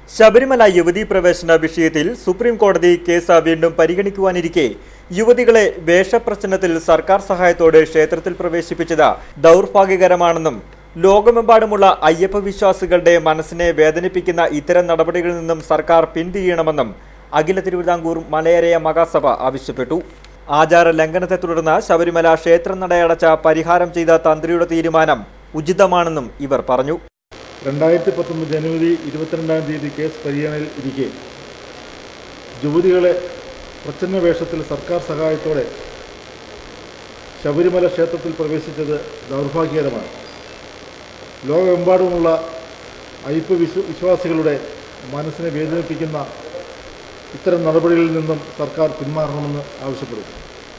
ശബരിമല യുവതീ പ്രവേശന വിഷയത്തിൽ സുപ്രീം കോടതി കേസ് വീണ്ടും പരിഗണിക്കുവാനിരിക്കെ യുവതികളെ വേഷപ്രശ്നത്തിൽ സർക്കാർ സഹായത്തോടെ ക്ഷേത്രത്തിൽ പ്രവേശിപ്പിച്ചത് ദൗർഭാഗ്യകരമാണെന്നും ലോകമെമ്പാടുമുള്ള അയ്യപ്പ വിശ്വാസികളുടെ മനസ്സിനെ വേദനിപ്പിക്കുന്ന ഇത്തരം നടപടികളിൽ നിന്നും സർക്കാർ പിന്തിരിയണമെന്നും അഖില തിരുവിതാംകൂർ മലയരയ മഹാസഭ ആവശ്യപ്പെട്ടു ആചാര ലംഘനത്തെ തുടർന്ന് ശബരിമല ക്ഷേത്ര നടയടച്ച പരിഹാരം ചെയ്ത തന്ത്രിയുടെ തീരുമാനം ഉചിതമാണെന്നും ഇവർ പറഞ്ഞു രണ്ടായിരത്തി പത്തൊമ്പത് ജനുവരി ഇരുപത്തിരണ്ടാം തീയതി കേസ് പരിഗണനയിൽ ഇരിക്കെ യുവതികളെ പ്രച്ഛന്ന വേഷത്തിൽ സർക്കാർ സഹായത്തോടെ ശബരിമല ക്ഷേത്രത്തിൽ പ്രവേശിച്ചത് ദൗർഭാഗ്യകരമാണ് ലോകമെമ്പാടുമുള്ള അയ്യപ്പ വിശ്വ വിശ്വാസികളുടെ മനസ്സിനെ വേദനിപ്പിക്കുന്ന ഇത്തരം നടപടികളിൽ നിന്നും സർക്കാർ പിന്മാറണമെന്ന് ആവശ്യപ്പെടുന്നു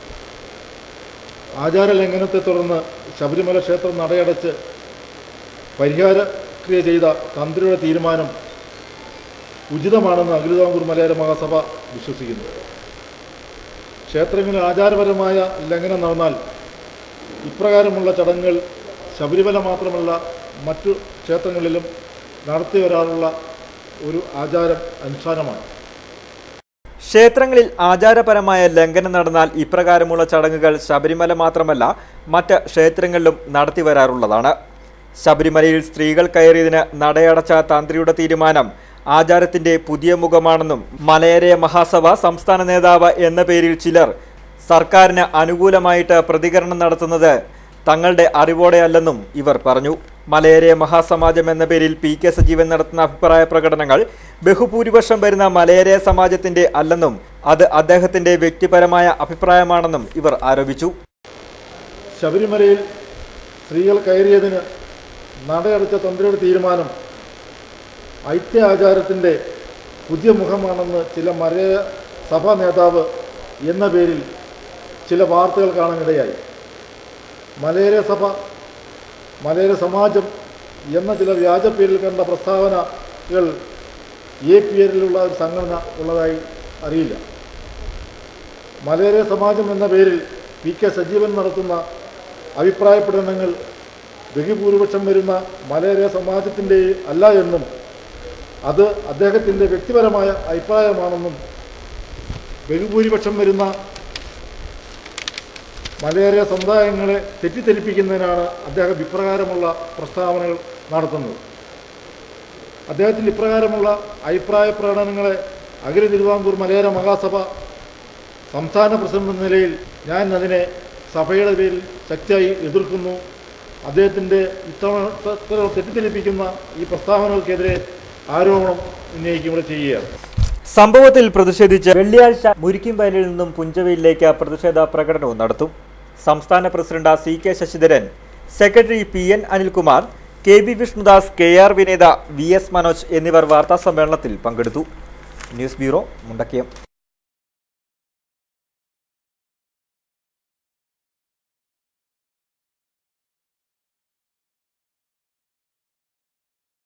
ആചാര ലംഘനത്തെ തുടർന്ന് ശബരിമല ക്ഷേത്രം നടയടച്ച് പരിഹാരക്രിയ ചെയ്ത തന്ത്രിയുടെ തീരുമാനം ഉചിതമാണെന്ന് അഖിലതാംകൂർ മലയാള മഹാസഭ വിശ്വസിക്കുന്നു ക്ഷേത്രങ്ങളിൽ ആചാരപരമായ ലംഘനം നടന്നാൽ ഇപ്രകാരമുള്ള ചടങ്ങുകൾ ശബരിമല മാത്രമല്ല മറ്റു ക്ഷേത്രങ്ങളിലും നടത്തി വരാറുള്ള ഒരു ആചാരം അനുഷ്ഠാനമാണ് ക്ഷേത്രങ്ങളിൽ ആചാരപരമായ ലംഘനം നടന്നാൽ ഇപ്രകാരമുള്ള ചടങ്ങുകൾ ശബരിമല മാത്രമല്ല മറ്റ് ക്ഷേത്രങ്ങളിലും നടത്തി വരാറുള്ളതാണ് ശബരിമലയിൽ സ്ത്രീകൾ കയറിയതിന് നടയടച്ച തന്ത്രിയുടെ തീരുമാനം ആചാരത്തിന്റെ പുതിയ മുഖമാണെന്നും മലയരയ മഹാസഭ സംസ്ഥാന നേതാവ് എന്ന പേരിൽ ചിലർ സർക്കാരിന് അനുകൂലമായിട്ട് പ്രതികരണം നടത്തുന്നത് തങ്ങളുടെ അറിവോടെയല്ലെന്നും ഇവർ പറഞ്ഞു മലയരയ മഹാസമാജം എന്ന പേരിൽ പി കെ സജീവൻ നടത്തുന്ന അഭിപ്രായ പ്രകടനങ്ങൾ ബഹുഭൂരിപക്ഷം വരുന്ന മലയരയ സമാജത്തിന്റെ അല്ലെന്നും അത് അദ്ദേഹത്തിന്റെ വ്യക്തിപരമായ അഭിപ്രായമാണെന്നും ഇവർ ആരോപിച്ചു ശബരിമലയിൽ സ്ത്രീകൾ കയറിയതിന് നടയടച്ച തന്ത്രിയുടെ തീരുമാനം ഐക്യ ആചാരത്തിൻ്റെ പുതിയ മുഖമാണെന്ന് ചില മലയ സഭാ നേതാവ് എന്ന പേരിൽ ചില വാർത്തകൾ കാണാനിടയായി മലയാള സഭ മലയാള സമാജം എന്ന ചില വ്യാജ പേരിൽ കണ്ട പ്രസ്താവനകൾ എ പി എല്ലിലുള്ള ഒരു സംഘടന ഉള്ളതായി അറിയില്ല മലയാള സമാജം എന്ന പേരിൽ പി കെ സജീവൻ നടത്തുന്ന അഭിപ്രായ പ്രകടനങ്ങൾ ബഹുഭൂരിപക്ഷം വരുന്ന മലയാള സമാജത്തിൻ്റെ അല്ല എന്നും അത് അദ്ദേഹത്തിൻ്റെ വ്യക്തിപരമായ അഭിപ്രായമാണെന്നും ബഹുഭൂരിപക്ഷം വരുന്ന മലയാള സമുദായങ്ങളെ തെറ്റിദ്ധരിപ്പിക്കുന്നതിനാണ് അദ്ദേഹം ഇപ്രകാരമുള്ള പ്രസ്താവനകൾ നടത്തുന്നത് അദ്ദേഹത്തിൻ്റെ ഇപ്രകാരമുള്ള അഭിപ്രായ പ്രകടനങ്ങളെ അഖില തിരുവിതാംകൂർ മലയാള മഹാസഭ സംസ്ഥാന പ്രസിഡന്റ് എന്ന നിലയിൽ ഞാൻ അതിനെ സഭയുടെ പേരിൽ ശക്തിയായി എതിർക്കുന്നു അദ്ദേഹത്തിൻ്റെ ഇത്തവണ ഇത്തരം തെറ്റിദ്ധരിപ്പിക്കുന്ന ഈ പ്രസ്താവനകൾക്കെതിരെ ആരോപണം ഉന്നയിക്കും ഇവിടെ ചെയ്യുകയാണ് സംഭവത്തിൽ പ്രതിഷേധിച്ച് വെള്ളിയാഴ്ച മുരിക്കുംവയലിൽ നിന്നും പുഞ്ചവയിലേക്ക് പ്രതിഷേധ പ്രകടനവും നടത്തും സംസ്ഥാന president C K Sasidharan secretary P N Anilkumar K B Vishnudas K R Vineetha V S Manoj എന്നിവർ വാർത്താസമ്മേളനത്തിൽ പങ്കെടുത്തു ന്യൂസ് ബ്യൂറോ മുണ്ടക്കയം